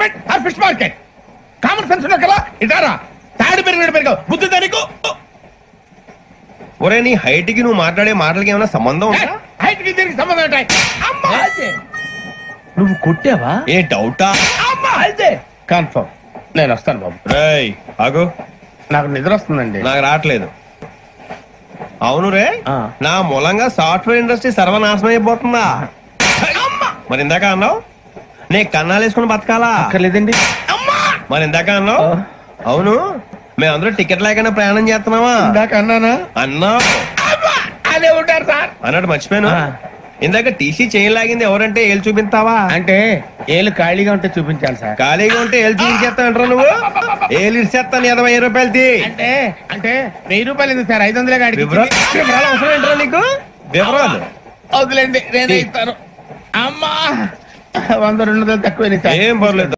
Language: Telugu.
Restaurant or fish market common sense ఉన్నా కదా ఇటారా తాడు పెరిగినట్టు పెరిగావు బుద్ధి దానికి ఒరే నీ హైట్ కి నువ్వు మాట్లాడే మాటలకి ఏమైనా సంబంధం ఉందా హైట్ కి దీనికి సంబంధం ఉంటాయి అమ్మా నువ్వు కొట్టావా ఏ డౌటా అమ్మా అయితే కన్ఫర్మ్ నేను వస్తాను బాబు రేయ్ ఆగు నాకు నిద్ర వస్తుందండి నాకు రావట్లేదు అవును రే ఆ. నా మూలంగా సాఫ్ట్వేర్ ఇండస్ట్రీ సర్వనాశనం అయిపోతుందా మరి ఇందాక అన్నావు నీ కన్నాలు వేసుకుని బతకాలా అక్కర్లేదండి మరి ఇందాక అన్నావు ఆ. అవును మేమందరూ టికెట్ లేకుండా ప్రయాణం చేస్తున్నావా ఇందాక అన్నానా అన్నావు అమ్మా అదే ఉంటారు సార్ అన్నట్టు మర్చిపోయాను ఆ. ఇందాక టీసీ చేయి లాగింది ఎవరంటే ఏళ్ళు చూపిస్తావా అంటే ఏళ్ళు ఖాళీగా ఉంటే చూపించాలి సార్ ఖాళీగా ఉంటే ఏళ్ళు చూపించేస్తానంటారా నువ్వు ఏళ్ళు ఇచ్చేస్తాను ఇరవై ఐదు రూపాయలు తీ అంటే అంటే వెయ్యి రూపాయలు ఎందుకు సార్ ఐదు వందలే గాడికి వివరాలు వివరాలు అవసరం ఏంట్రా నీకు వివరాలు వదిలేండి నేనే ఇస్తాను అమ్మా వంద రెండు వందలు తక్కువ సార్ ఏం పర్లేదు